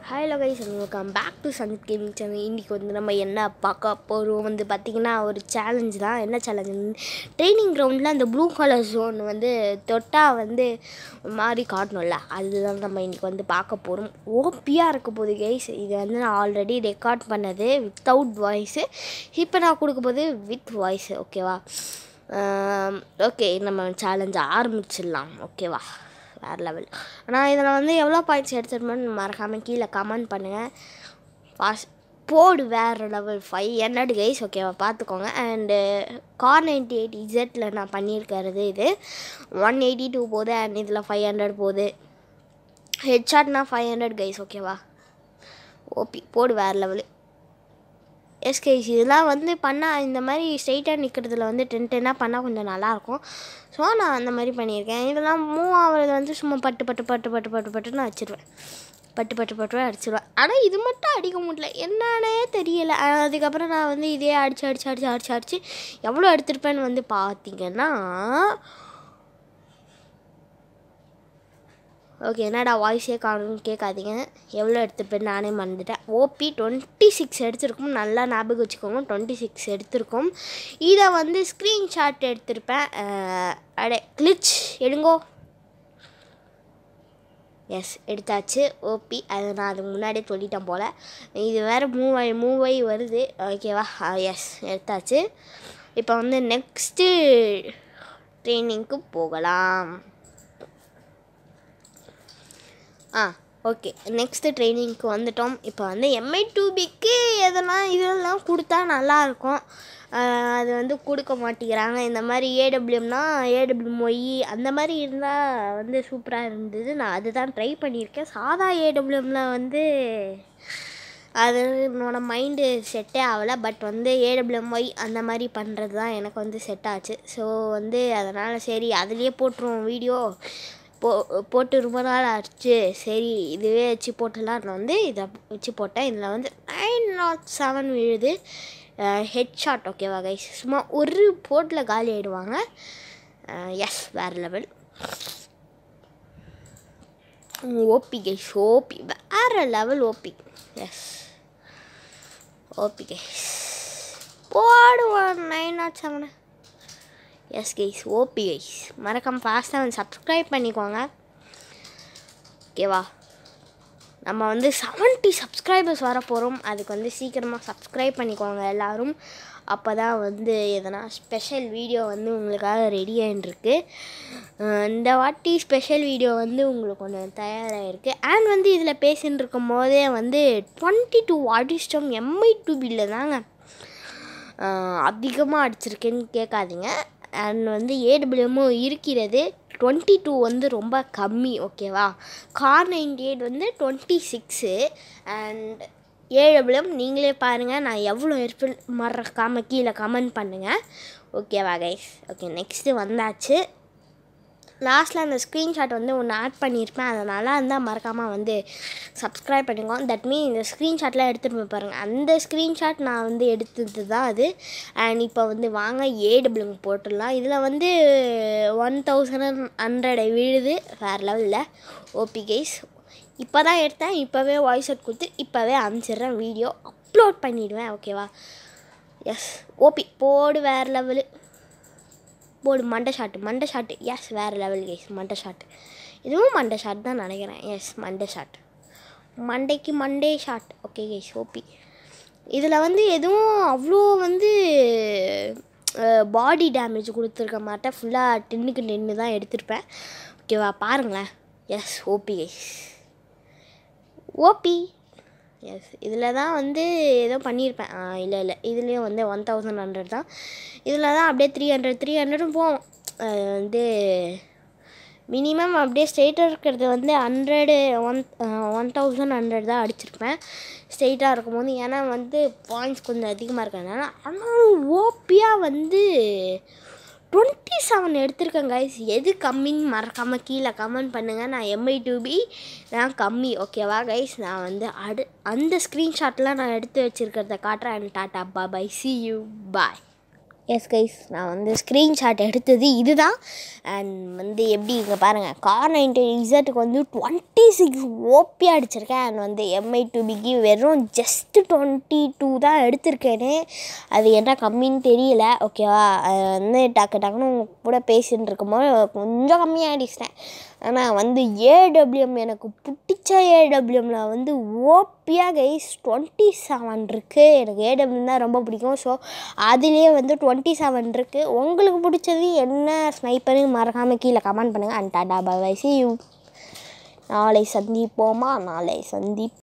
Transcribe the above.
hello guys welcome back to Santhith gaming channel இன்றைக்கி வந்து நம்ம என்ன பார்க்க போகிறோம் வந்து பார்த்திங்கன்னா ஒரு சேலஞ்ச் தான் என்ன சேலஞ்ச் ட்ரைனிங் கிரவுண்டில் அந்த ப்ளூ கலர் ஜோன் வந்து தொட்டால் வந்து ஒரு மாதிரி காட்டணும்ல அதுதான் நம்ம இன்றைக்கி வந்து பார்க்க போகிறோம் ஓபியாக இருக்க போகுது கைஸ் இது வந்து நான் ஆல்ரெடி ரெக்கார்ட் பண்ணது வித்தவுட் வாய்ஸு இப்போ நான் கொடுக்க போது வித் வாய்ஸு ஓகேவா ஓகே நம்ம சேலஞ்சை ஆரம்பிச்சிடலாம் ஓகேவா வேறு லெவல் நான் இதில் வந்து எவ்வளோ பாயிண்ட்ஸ் எடுத்துருமோன்னு மறக்காமல் கீழே கமெண்ட் பண்ணுங்கள் ஃபாஸ்ட் போடு வேறு லெவல் ஃபைவ் ஹண்ட்ரட் கைஸ் ஓகேவா பார்த்துக்கோங்க அண்டு கார் நைன்டி எயிட் இசட்டில் நான் பண்ணியிருக்கிறது இது ஒன் எயிட்டி டூ போகுது அண்ட் இதில் ஃபைவ் ஹண்ட்ரட் போகுது ஹெட்ஷாட்னா ஃபைவ் ஹண்ட்ரட் கைஸ் ஓகேவா ஓபி போடு வேறு லெவலு எஸ்கேஸ் இதெல்லாம் வந்து பண்ணால் இந்த மாதிரி ஸ்ட்ரெயிட்டாக நிற்கிறதுல வந்து டென் டென்னாக பண்ணால் கொஞ்சம் நல்லாயிருக்கும் ஸோ நான் அந்த மாதிரி பண்ணியிருக்கேன் இதெல்லாம் மூவ் ஆகிறது வந்து சும்மா பட்டு பட்டு பட்டு பட்டு பட்டு பட்டுன்னு வச்சிருவேன் பட்டு பட்டு பட்டு அடிச்சிடுவேன் ஆனால் இது மட்டும் அடிக்க முடியல என்னன்னே தெரியல அதுக்கப்புறம் நான் வந்து இதே அடிச்சு அடிச்சு அடிச்சு அடிச்சு அடிச்சு எவ்வளோ எடுத்திருப்பேன்னு வந்து பார்த்தீங்கன்னா ஓகே என்னடா வாய்ஸே காணும்னு கேட்காதீங்க எவ்வளோ எடுத்துருப்பேன் நானே மறந்துட்டேன் ஓபி டுவெண்ட்டி சிக்ஸ் எடுத்திருக்கோம் நல்லா ஞாபகம் வச்சுக்கோங்க டுவெண்ட்டி சிக்ஸ் எடுத்திருக்கோம் இதை வந்து ஸ்க்ரீன்ஷாட் எடுத்திருப்பேன் அடே கிளிச் எடுங்கோ எஸ் எடுத்தாச்சு ஓபி அதை நான் அதுக்கு முன்னாடியே சொல்லிட்டேன் போல் இது வேறு மூவ் ஆகி மூவ் ஆகி வருது ஓகேவா எஸ் எடுத்தாச்சு இப்போ வந்து நெக்ஸ்ட்டு ட்ரைனிங்க்கு போகலாம் ஆ ஓகே நெக்ஸ்ட்டு ட்ரைனிங்க்கு வந்துட்டோம் இப்போ வந்து எம்ஐ டூபிக்கு எதெல்லாம் இதெல்லாம் கொடுத்தா நல்லாயிருக்கும் அது வந்து கொடுக்க மாட்டேங்கிறாங்க இந்த மாதிரி ஏடபிள்யூம்னா ஏடபிள்யூம் ஒய் அந்த மாதிரி இருந்தால் வந்து சூப்பராக இருந்தது நான் அதுதான் ட்ரை பண்ணியிருக்கேன் சாதா ஏடபிள்யூமில் வந்து அது என்னோட மைண்டு செட்டே ஆகலை பட் வந்து ஏடபிள்யூஎம் ஒய் அந்த மாதிரி பண்ணுறது தான் எனக்கு வந்து செட் ஆச்சு ஸோ வந்து அதனால் சரி அதுலேயே போட்டுருவோம் வீடியோ போ போட்டு ரொம்ப நாள் ஆச்சு சரி இதுவே வச்சு போட்டுலாம் நான் வந்து இதை வச்சு போட்டேன் இதில் வந்து நைன் நாட் செவன் விழுது ஹெட் ஷாட் ஓகேவா கைஸ் சும்மா ஒரு போட்டில் காலி ஆகிடுவாங்க எஸ் வேறு லெவல் ஓபி கைஸ் ஓபி வேறு level OP yes OP guys போடுவான் nine not seven yes guys OP guys மறக்காம ஃபாஸ்ட்டாக வந்து சப்ஸ்கிரைப் பண்ணிக்கோங்க ஓகேவா நம்ம வந்து செவன்ட்டி சப்ஸ்கிரைபர்ஸ் வர போகிறோம் அதுக்கு வந்து சீக்கிரமாக சப்ஸ்கிரைப் பண்ணிக்கோங்க எல்லோரும் அப்போ தான் வந்து எதனா ஸ்பெஷல் வீடியோ வந்து உங்களுக்காக ரெடி ஆகிட்டுருக்கு இந்த வாட்டி ஸ்பெஷல் வீடியோ வந்து உங்களுக்கு ஒன்று தயாராகிருக்கு அண்ட் வந்து இதில் பேசின்னு இருக்கும் போதே வந்து டுவெண்ட்டி டூ அடிச்சிட்டோம் எம்ஐ டூபியில் தாங்க அதிகமாக அடிச்சிருக்கேன்னு கேட்காதீங்க அண்ட் வந்து ஏடபிள்யூமும் இருக்கிறது டுவெண்ட்டி டூ வந்து ரொம்ப கம்மி ஓகேவா கார் நைன்டி எயிட் வந்து டுவெண்ட்டி சிக்ஸு அண்ட் ஏடபிள்யூஎம் நீங்களே பாருங்கள் நான் எவ்வளோ இருப்பேன் மறக்காமல் கீழே கமெண்ட் பண்ணுங்கள் ஓகேவா கைஸ் ஓகே நெக்ஸ்ட்டு வந்தாச்சு லாஸ்ட்டில் அந்த ஸ்க்ரீன்ஷாட் வந்து ஒன்று ஆட் பண்ணியிருப்பேன் அது நல்லா இருந்தால் மறக்காமல் வந்து சப்ஸ்கிரைப் பண்ணிக்கோங்க தட் மீன் இந்த ஸ்க்ரீன்ஷாட்லாம் எடுத்துகிட்டு போய் பாருங்கள் அந்த ஸ்க்ரீன்ஷாட் நான் வந்து எடுத்தது தான் அது அண்ட் இப்போ வந்து வாங்க ஏடபிள்யூங்க போட்டுடலாம் இதில் வந்து ஒன் தௌசண்ட் ஹண்ட்ரட் விழுது வேறு லெவலில் ஓபி கேஸ் இப்போ தான் எடுத்தேன் இப்போவே வாய்ஸ் அவுட் கொடுத்து இப்போவே அனுப்பிச்சிடுறேன் வீடியோ அப்லோட் பண்ணிவிடுவேன் ஓகேவா எஸ் ஓபி போடு வேறு லெவலு போடு மண்டை ஷாட்டு மண்டை ஷாட்டு எஸ் வேறு லெவல் கேஸ் மண்டை ஷாட் இதுவும் மண்டை ஷாட் தான் நினைக்கிறேன் எஸ் மண்டை ஷாட் மண்டைக்கு மண்டே ஷாட் ஓகே கேஸ் ஓபி இதில் வந்து எதுவும் அவ்வளோ வந்து பாடி டேமேஜ் கொடுத்துருக்க மாட்டேன் ஃபுல்லாக டென்னுக்கு டென்னு தான் எடுத்திருப்பேன் ஓகேவா பாருங்களேன் yes OP guys OP yes இதில் தான் வந்து ஏதோ பண்ணியிருப்பேன் இல்லை இல்லை இதுலேயும் வந்து ஒன் தௌசண்ட் ஹண்ட்ரட் தான் இதில் தான் அப்படியே த்ரீ ஹண்ட்ரட் த்ரீ ஹண்ட்ரடும் போகும் வந்து மினிமம் அப்படியே ஸ்ட்ரெயிட்டாக இருக்கிறது வந்து hundred one one thousand hundred தான் அடிச்சிருப்பேன் ஸ்ட்ரெயிட்டாக இருக்கும்போது ஏன்னா வந்து பாயிண்ட்ஸ் கொஞ்சம் அதிகமாக இருக்கிறதுனால ஆனால் ஓபியாக வந்து டுவெண்ட்டி செவன் எடுத்திருக்கேன் கைஸ் எது கம்மின்னு மறக்காமல் கீழே கமெண்ட் பண்ணுங்கள் நான் எம்ஐ டூபி நான் கம்மி ஓகேவா கைஸ் நான் வந்து அடு அந்த ஸ்க்ரீன்ஷாட்லாம் நான் எடுத்து வச்சுருக்கிறத காட்டுறேன் டாட்டா பா bye see you bye yes guys நான் வந்து ஸ்க்ரீன்ஷாட் எடுத்தது இதுதான் அண்ட் வந்து எப்படி இங்கே பாருங்கள் கார் நைன்டி இசட்டுக்கு வந்து டுவெண்ட்டி சிக்ஸ் ஓபியாக அடிச்சிருக்கேன் அண்ட் வந்து எம்ஐ டூ பிக்கு வெறும் ஜஸ்ட்டு டுவெண்ட்டி டூ தான் எடுத்திருக்கேனே அது என்ன கம்மின்னு தெரியல ஓகேவா அது வந்து டக்கு டக்குன்னு உங்க கூட பேசின்னு இருக்கும்போது கொஞ்சம் கம்மியாக அடிச்சிட்டேன் ஆனால் வந்து ஏடபிள்யூஎம் எனக்கு பிடிச்ச ஏடபிள்யூஎம்மில் வந்து ஓபியாக கைஸ் டுவெண்ட்டி செவன் இருக்குது எனக்கு ஏடபிள்யூஎம் தான் ரொம்ப பிடிக்கும் ஸோ அதுலேயே வந்து டுவெண்ட்டி செவன் இருக்குது உங்களுக்கு பிடிச்சது என்ன ஸ்னைப்பர்னு மறக்காமல் கீழே கமெண்ட் பண்ணுங்கள் and tata bye see you நாளை சந்திப்போமா நாளை சந்தி